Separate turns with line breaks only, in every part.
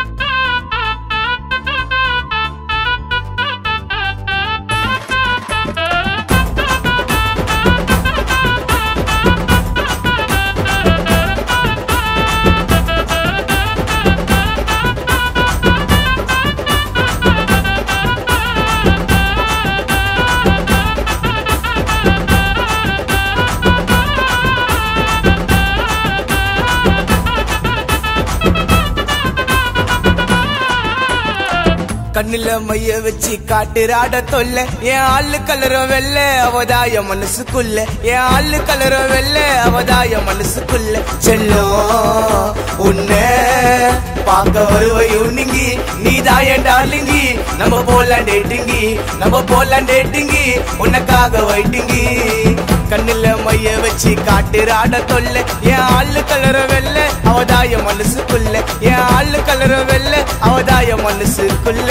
கண்ணுல மைய வச்சு காட்டுறாட தொல்ல என் ஆளு கலரும் வெள்ள அவதாய மனசுக்குள்ள என் ஆளு கலரும் வெள்ள அவதாய மனசுக்குள்ள செல்லும் உன்னை பார்க்க வருவையும் நீங்கி நீதான் என் டார்லிங்கி நம்ம போல டேட்டிங்கி நம்ம போல டேட்டிங்கி உனக்காக வைட்டிங்கி கண்ணுல மைய வச்சு காட்டுறாட தொல்ல என் ஆளு கலர வெள்ள அவதாய மனசுக்குள்ள என் ஆளு கலர வெள்ள அவதாய மனசுக்குள்ள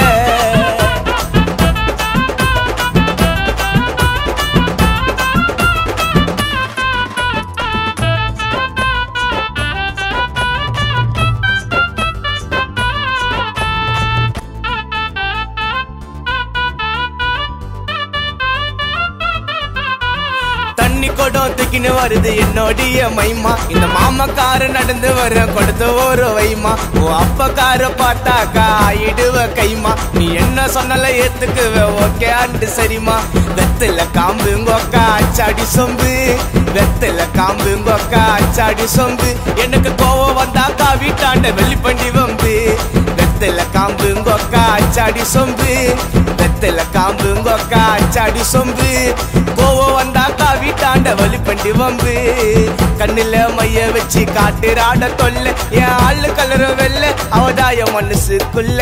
தண்ணி குடம் தூக்கின்னு வருது என்னோடைய மைமா இந்த மாமக்கார நடந்து வர கொடுத்து ஒரு வைமா ஓ அப்பக்கார பார்த்தாக்கா ஆயிடுவ கைமா நீ என்ன சொன்னல ஏத்துக்குவ ஓகே அண்டு சரிமா வெத்தில காம்பு கொக்கா அச்சாடி சொம்பு வெத்தில காம்பு கொக்கா அச்சாடி சொம்பு எனக்கு கோவம் வந்தாக்கா வீட்டாண்ட வெளிப்பண்டி வம்பு வெத்தில காம்பு கொக்கா அச்சாடி சொம்பு வெத்தில காம்பு கொக்கா அச்சாடி சொம்பு கோவம் வந்தாக்கா வீட்டாண்ட வழிபண்டி வம்பு கண்ணுல மைய வச்சு காட்டுறாட தொல்ல என் ஆளு கலர வெள்ள அவதாய மனசுக்குள்ள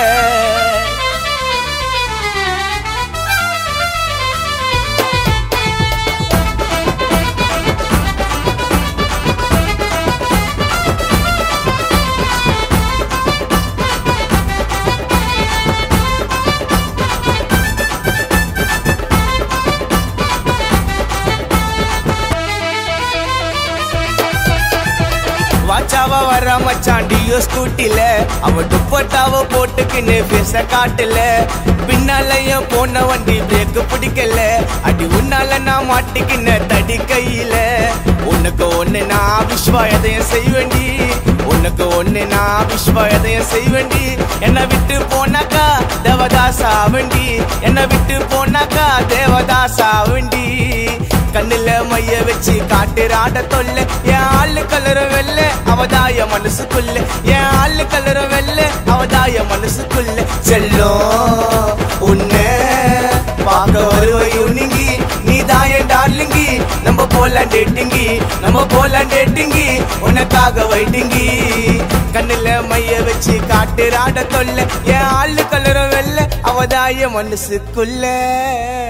வாச்சாவா வர மச்சான் டியோ ஸ்கூட்டில அவ துப்பட்டாவ போட்டுக்கின்னு பேச காட்டுல பின்னாலயும் போன வண்டி பிரேக் பிடிக்கல அடி உன்னால நான் மாட்டிக்கின தடி கையில உனக்கு ஒண்ணு நான் விஸ்வா எதையும் செய்வேண்டி உனக்கு ஒண்ணு நான் விஸ்வா எதையும் செய்வேண்டி என்னை விட்டு போனாக்கா தேவதாசா வண்டி என்னை விட்டு போனாக்கா தேவதாசா வண்டி கண்ணுல மைய வச்சு காட்டுறாட தொல்ல என் ஆளு கலர வெள்ள அவதாய மனசுக்குள்ள என் ஆளு கலர வெள்ள அவதாய மனசுக்குள்ள செல்லும் உன்னை பார்க்க வருவையும் நீங்கி நீதான் என் டார்லிங்கி நம்ம போல டேட்டிங்கி நம்ம போல டேட்டிங்கி உனக்காக வைட்டிங்கி கண்ணுல மைய வச்சு காட்டுறாட தொல்ல என் ஆளு கலர வெள்ள அவதாய மனசுக்குள்ள